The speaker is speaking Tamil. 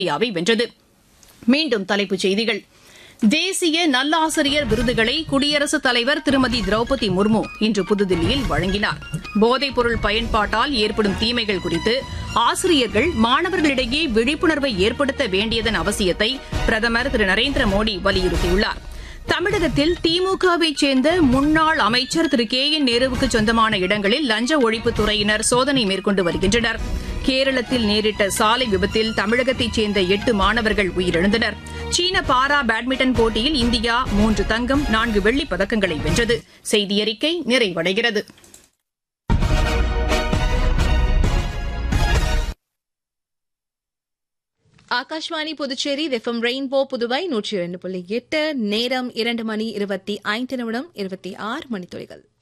இந்தியாவை வென்றது மீண்டும் தலைப்புச் செய்திகள் தேசிய நல்லாசிரியர் விருதுகளை குடியரசுத் தலைவர் திருமதி திரௌபதி முர்மு இன்று புதுதில்லியில் வழங்கினார் போதைப்பொருள் பயன்பாட்டால் ஏற்படும் தீமைகள் குறித்து ஆசிரியர்கள் மாணவர்களிடையே விழிப்புணர்வை ஏற்படுத்த வேண்டியதன் அவசியத்தை பிரதமர் திரு நரேந்திர மோடி வலியுறுத்தியுள்ளார் தமிழகத்தில் திமுகவைச் சேர்ந்த முன்னாள் அமைச்சர் திரு கே என் நேருவுக்கு சொந்தமான இடங்களில் லஞ்ச ஒழிப்புத் துறையினர் சோதனை மேற்கொண்டு வருகின்றனர் கேரளத்தில் நேரிட்ட சாலை விபத்தில் தமிழகத்தைச் சேர்ந்த எட்டு மாணவர்கள் உயிரிழந்தனர் சீன பாரா பேட்மிண்டன் போட்டியில் இந்தியா மூன்று தங்கம் நான்கு வெள்ளிப் பதக்கங்களை வென்றது செய்தியறிக்கை நிறைவடைகிறது ஆகாஷ்வாணி புதுச்சேரி எஃப்எம் ரெயின்போ புதுவை நூற்றி இரண்டு புள்ளி எட்டு நேரம் இரண்டு மணி இருபத்தி ஐந்து நிமிடம் இருபத்தி ஆறு மணித்துளிகள்